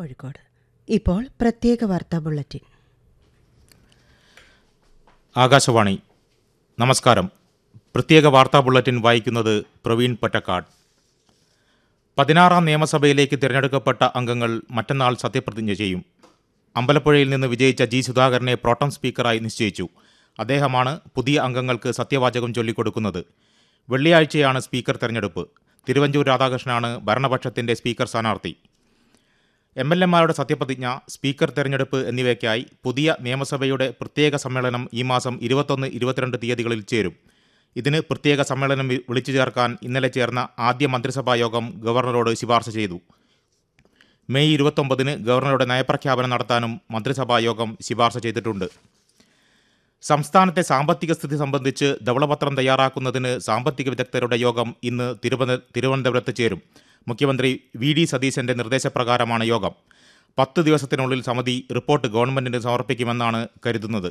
കോഴിക്കോട് ഇപ്പോൾ പ്രത്യേക വാർത്താ ബുള്ളറ്റിൻ ആകാശവാണി നമസ്കാരം പ്രത്യേക വാർത്താ ബുള്ളറ്റിൻ വായിക്കുന്നത് പ്രവീൺ പൊറ്റക്കാട് പതിനാറാം നിയമസഭയിലേക്ക് തിരഞ്ഞെടുക്കപ്പെട്ട അംഗങ്ങൾ മറ്റന്നാൾ സത്യപ്രതിജ്ഞ ചെയ്യും അമ്പലപ്പുഴയിൽ നിന്ന് വിജയിച്ച ജി സുധാകരനെ പ്രോട്ടം സ്പീക്കറായി നിശ്ചയിച്ചു അദ്ദേഹമാണ് പുതിയ അംഗങ്ങൾക്ക് സത്യവാചകം ചൊല്ലിക്കൊടുക്കുന്നത് വെള്ളിയാഴ്ചയാണ് സ്പീക്കർ തെരഞ്ഞെടുപ്പ് തിരുവഞ്ചൂർ രാധാകൃഷ്ണനാണ് ഭരണപക്ഷത്തിന്റെ സ്പീക്കർ സ്ഥാനാർത്ഥി എം എൽ എമാരുടെ സത്യപ്രതിജ്ഞ സ്പീക്കർ തെരഞ്ഞെടുപ്പ് എന്നിവയ്ക്കായി പുതിയ നിയമസഭയുടെ പ്രത്യേക സമ്മേളനം ഈ മാസം ഇരുപത്തൊന്ന് ഇരുപത്തിരണ്ട് തീയതികളിൽ ചേരും ഇതിന് പ്രത്യേക സമ്മേളനം വി- വിളിച്ചു ചേർക്കാൻ ഇന്നലെ ചേർന്ന ആദ്യ മന്ത്രിസഭാ യോഗം ഗവർണറോട് ശുപാർശ ചെയ്തു മെയ് ഇരുപത്തൊമ്പതിന് ഗവർണറുടെ നയപ്രഖ്യാപനം നടത്താനും മന്ത്രിസഭാ യോഗം ശുപാർശ ചെയ്തിട്ടുണ്ട് സംസ്ഥാനത്തെ സാമ്പത്തിക സ്ഥിതി സംബന്ധിച്ച് ധവളപത്രം തയ്യാറാക്കുന്നതിന് സാമ്പത്തിക വിദഗ്ധരുടെ യോഗം ഇന്ന് തിരുവന തിരുവനന്തപുരത്ത് ചേരും മുഖ്യമന്ത്രി വി ഡി സതീശന്റെ നിർദ്ദേശപ്രകാരമാണ് യോഗം പത്ത് ദിവസത്തിനുള്ളിൽ സമിതി റിപ്പോർട്ട് ഗവൺമെന്റിന് സമർപ്പിക്കുമെന്നാണ് കരുതുന്നത്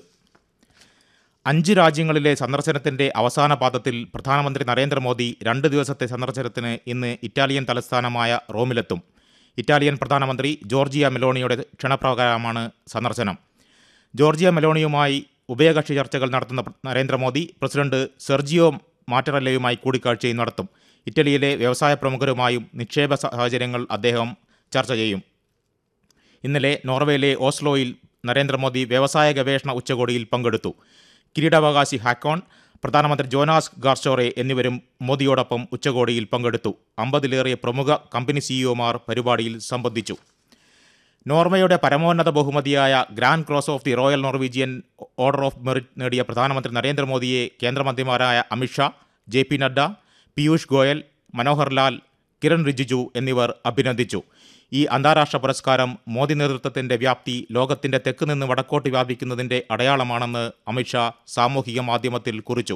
അഞ്ച് രാജ്യങ്ങളിലെ സന്ദർശനത്തിന്റെ അവസാന പാദത്തിൽ പ്രധാനമന്ത്രി നരേന്ദ്രമോദി രണ്ട് ദിവസത്തെ സന്ദർശനത്തിന് ഇന്ന് ഇറ്റാലിയൻ തലസ്ഥാനമായ റോമിലെത്തും ഇറ്റാലിയൻ പ്രധാനമന്ത്രി ജോർജിയ മെലോണിയുടെ ക്ഷണപ്രകാരമാണ് സന്ദർശനം ജോർജിയ മെലോണിയുമായി ഉഭയകക്ഷി ചർച്ചകൾ നടത്തുന്ന പ്ര- നരേന്ദ്രമോദി പ്രസിഡന്റ് സെർജിയോ മാറ്ററല്ലയുമായി കൂടിക്കാഴ്ചയും നടത്തും ഇറ്റലിയിലെ വ്യവസായ പ്രമുഖരുമായും നിക്ഷേപ സാഹചര്യങ്ങൾ അദ്ദേഹം ചർച്ച ചെയ്യും ഇന്നലെ നോർവേയിലെ ഓസ്ലോയിൽ നരേന്ദ്രമോദി വ്യവസായ ഗവേഷണ ഉച്ചകോടിയിൽ പങ്കെടുത്തു കിരീടാവകാശി ഹാക്കോൺ പ്രധാനമന്ത്രി ജോനാസ് ഗാർഷോറെ എന്നിവരും മോദിയോടൊപ്പം ഉച്ചകോടിയിൽ പങ്കെടുത്തു അമ്പതിലേറെ പ്രമുഖ കമ്പനി സിഇഒമാർ പരിപാടിയിൽ സംബന്ധിച്ചു നോർവേയുടെ പരമോന്നത ബഹുമതിയായ grand cross of the royal Norwegian order of merit നേടിയ പ്രധാനമന്ത്രി നരേന്ദ്രമോദിയെ കേന്ദ്രമന്ത്രിമാരായ അമിത്ഷാ ജെ പി നഡ്ഡ പീയൂഷ് ഗോയൽ മനോഹർ ലാൽ കിരൺ റിജിജു എന്നിവർ അഭിനന്ദിച്ചു ഈ അന്താരാഷ്ട്ര പുരസ്കാരം മോദി നേതൃത്വത്തിന്റെ വ്യാപ്തി ലോകത്തിന്റെ തെക്ക് നിന്ന് വടക്കോട്ട് വ്യാപിക്കുന്നതിന്റെ അടയാളമാണെന്ന് അമിത്ഷാ സാമൂഹിക മാധ്യമത്തിൽ കുറിച്ചു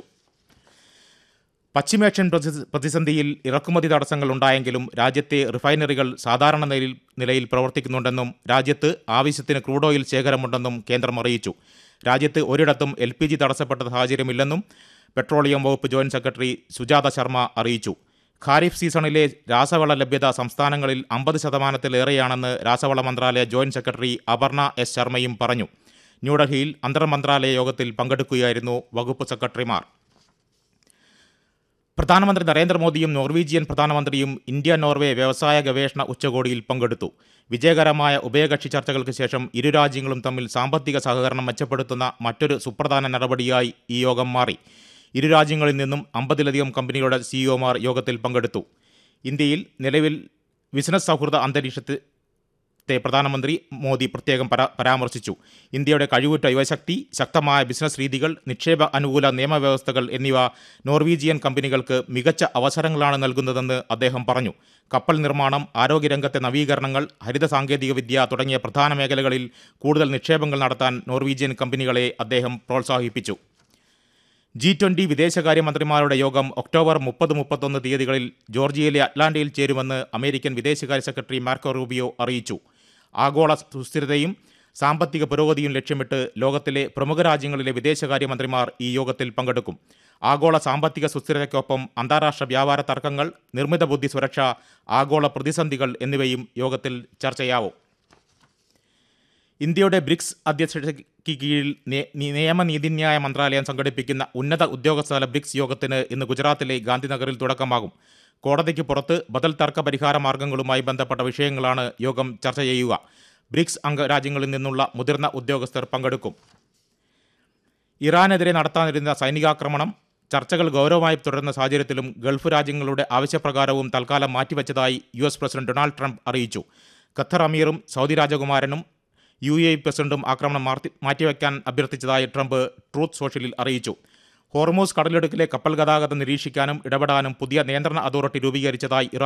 പശ്ചിമേഷ്യൻ പ്രതി- പ്രതിസന്ധിയിൽ ഇറക്കുമതി തടസ്സങ്ങൾ ഉണ്ടായെങ്കിലും രാജ്യത്തെ റിഫൈനറികൾ സാധാരണ നിലയിൽ നിലയിൽ പ്രവർത്തിക്കുന്നുണ്ടെന്നും രാജ്യത്ത് ആവശ്യത്തിന് ക്രൂഡ് ഓയിൽ ശേഖരമുണ്ടെന്നും കേന്ദ്രം അറിയിച്ചു രാജ്യത്ത് ഒരിടത്തും എൽ പി ജി തടസ്സപ്പെട്ട സാഹചര്യമില്ലെന്നും പെട്രോളിയം വകുപ്പ് ജോയിന്റ് സെക്രട്ടറി സുജാത ശർമ്മ അറിയിച്ചു ഖാരിഫ് സീസണിലെ രാസവള ലഭ്യത സംസ്ഥാനങ്ങളിൽ അമ്പത് ശതമാനത്തിലേറെയാണെന്ന് രാസവള മന്ത്രാലയ ജോയിന്റ് സെക്രട്ടറി അപർണ എസ് ശർമ്മയും പറഞ്ഞു ന്യൂഡൽഹിയിൽ അന്തർ മന്ത്രാലയ യോഗത്തിൽ പങ്കെടുക്കുകയായിരുന്നു വകുപ്പ് സെക്രട്ടറിമാർ പ്രധാനമന്ത്രി നരേന്ദ്രമോദിയും നോർവീജിയൻ പ്രധാനമന്ത്രിയും ഇന്ത്യ നോർവേ വ്യവസായ ഗവേഷണ ഉച്ചകോടിയിൽ പങ്കെടുത്തു വിജയകരമായ ഉഭയകക്ഷി ചർച്ചകൾക്ക് ശേഷം ഇരു രാജ്യങ്ങളും തമ്മിൽ സാമ്പത്തിക സഹകരണം മെച്ചപ്പെടുത്തുന്ന മറ്റൊരു സുപ്രധാന നടപടിയായി ഈ യോഗം മാറി ഇരു രാജ്യങ്ങളിൽ നിന്നും അമ്പതിലധികം കമ്പനികളുടെ സിഇഒമാർ യോഗത്തിൽ പങ്കെടുത്തു ഇന്ത്യയിൽ നിലവിൽ ബിസിനസ് സൗഹൃദ അന്തരീക്ഷത്തിൽ ത്തെ പ്രധാനമന്ത്രി മോദി പ്രത്യേകം പരാ പരാമർശിച്ചു ഇന്ത്യയുടെ കഴിവുറ്റ യുവശക്തി ശക്തമായ ബിസിനസ് രീതികൾ നിക്ഷേപ അനുകൂല നിയമവ്യവസ്ഥകൾ എന്നിവ നോർവീജിയൻ കമ്പനികൾക്ക് മികച്ച അവസരങ്ങളാണ് നൽകുന്നതെന്ന് അദ്ദേഹം പറഞ്ഞു കപ്പൽ നിർമ്മാണം ആരോഗ്യരംഗത്തെ നവീകരണങ്ങൾ ഹരിത സാങ്കേതികവിദ്യ തുടങ്ങിയ പ്രധാന മേഖലകളിൽ കൂടുതൽ നിക്ഷേപങ്ങൾ നടത്താൻ നോർവീജിയൻ കമ്പനികളെ അദ്ദേഹം പ്രോത്സാഹിപ്പിച്ചു ജി ട്വന്റി വിദേശകാര്യമന്ത്രിമാരുടെ യോഗം ഒക്ടോബർ മുപ്പത് മുപ്പത്തൊന്ന് തീയതികളിൽ ജോർജിയയിലെ അറ്റ്ലാന്റയിൽ ചേരുമെന്ന് അമേരിക്കൻ വിദേശകാര്യ സെക്രട്ടറി മാർക്കോ റൂബിയോ അറിയിച്ചു ആഗോള സുസ്ഥിരതയും സാമ്പത്തിക പുരോഗതിയും ലക്ഷ്യമിട്ട് ലോകത്തിലെ പ്രമുഖ രാജ്യങ്ങളിലെ വിദേശകാര്യമന്ത്രിമാർ ഈ യോഗത്തിൽ പങ്കെടുക്കും ആഗോള സാമ്പത്തിക സുസ്ഥിരതയ്ക്കൊപ്പം അന്താരാഷ്ട്ര വ്യാപാര തർക്കങ്ങൾ നിർമ്മിത ബുദ്ധി സുരക്ഷ ആഗോള പ്രതിസന്ധികൾ എന്നിവയും യോഗത്തിൽ ചർച്ചയാവും ഇന്ത്യയുടെ ബ്രിക്സ് അധ്യക്ഷതയ്ക്ക് കീഴിൽ നേ- നി- നിയമനീതിന്യായ മന്ത്രാലയം സംഘടിപ്പിക്കുന്ന ഉന്നത ഉദ്യോഗസ്ഥതല ബ്രിക്സ് യോഗത്തിന് ഇന്ന് ഗുജറാത്തിലെ ഗാന്ധിനഗറിൽ തുടക്കമാകും കോടതിക്ക് പുറത്ത് ബദൽ തർക്ക പരിഹാര മാർഗങ്ങളുമായി ബന്ധപ്പെട്ട വിഷയങ്ങളാണ് യോഗം ചർച്ച ചെയ്യുക ബ്രിക്സ് അംഗരാജ്യങ്ങളിൽ നിന്നുള്ള മുതിർന്ന ഉദ്യോഗസ്ഥർ പങ്കെടുക്കും ഇറാനെതിരെ നടത്താനിരുന്ന സൈനികാക്രമണം ചർച്ചകൾ ഗൗരവമായി തുടരുന്ന സാഹചര്യത്തിലും ഗൾഫ് രാജ്യങ്ങളുടെ ആവശ്യപ്രകാരവും തൽക്കാലം മാറ്റിവെച്ചതായി U S president Donald Trump അറിയിച്ചു ഖത്തർ അമീറും സൗദി രാജകുമാരനും യു എ പ്രസിഡന്റും ആക്രമണം മാറ്റി മാറ്റിവെക്കാൻ അഭ്യർത്ഥിച്ചതായി ട്രംപ് ട്രൂത്ത് സോഷ്യലിൽ അറിയിച്ചു ഹോർമോസ് കടലിടുക്കിലെ കപ്പൽ ഗതാഗതം നിരീക്ഷിക്കാനും ഇടപെടാനും പുതിയ നിയന്ത്രണ അതോറിറ്റി രൂപീകരിച്ചതായി ഇറാൻ